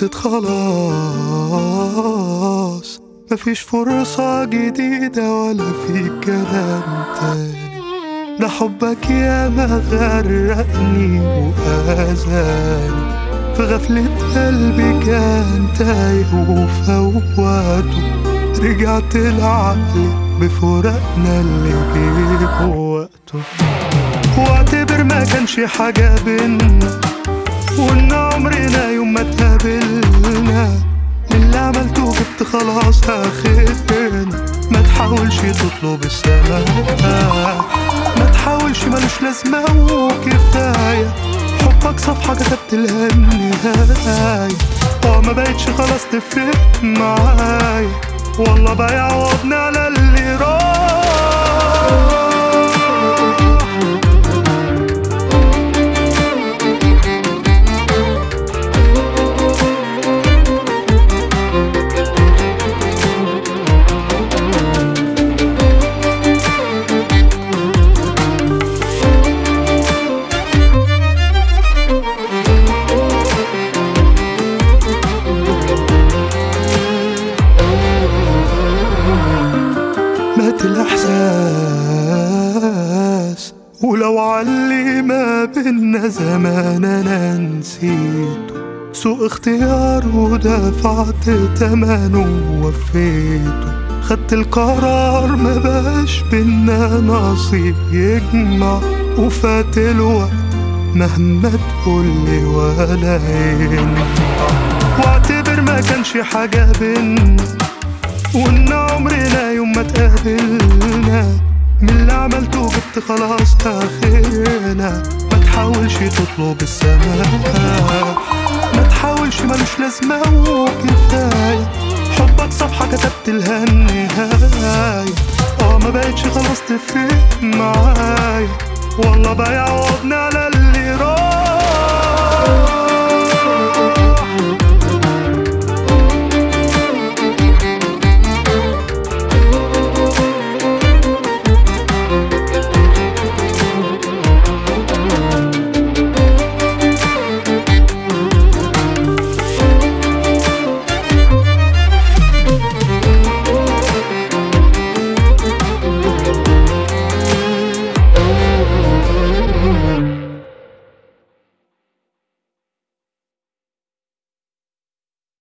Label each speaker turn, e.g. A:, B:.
A: خلصت خلاص مفيش فرصة جديدة ولا في كلام تاني ده حبك يا ما غرقني وأذاني في غفلة قلبي كان تايه وفوته رجعت العقل بفراقنا اللي جه وقته واعتبر ما كانش حاجة بينا وان عمرنا يوم ما اتقابلنا اللي عملته جبت خلاص اخرنا ما تحاولش تطلب السماء ما تحاولش ملوش لازمة وكفاية حبك صفحة كتبت لها النهاية اه ما بقتش خلاص تفرق معايا والله بقى يعوضني على اللي راح مات الإحساس ولو علي ما بينا زمان أنا نسيته سوء اختيار ودفعت تمنه ووفيته خدت القرار ما بقاش بينا نصيب يجمع وفات الوقت مهما تقولي ولا ينفع واعتبر ما كانش حاجة بينا وان عمرنا يوم ما اتقابلنا من اللي عملته جبت خلاص اخرنا ما تحاولش تطلب السماء ما تحاولش ملوش لازمة وكفاية حبك صفحة كتبت لها النهاية اه ما بقتش خلاص تفرق معايا والله بقى يعوضني على اللي راح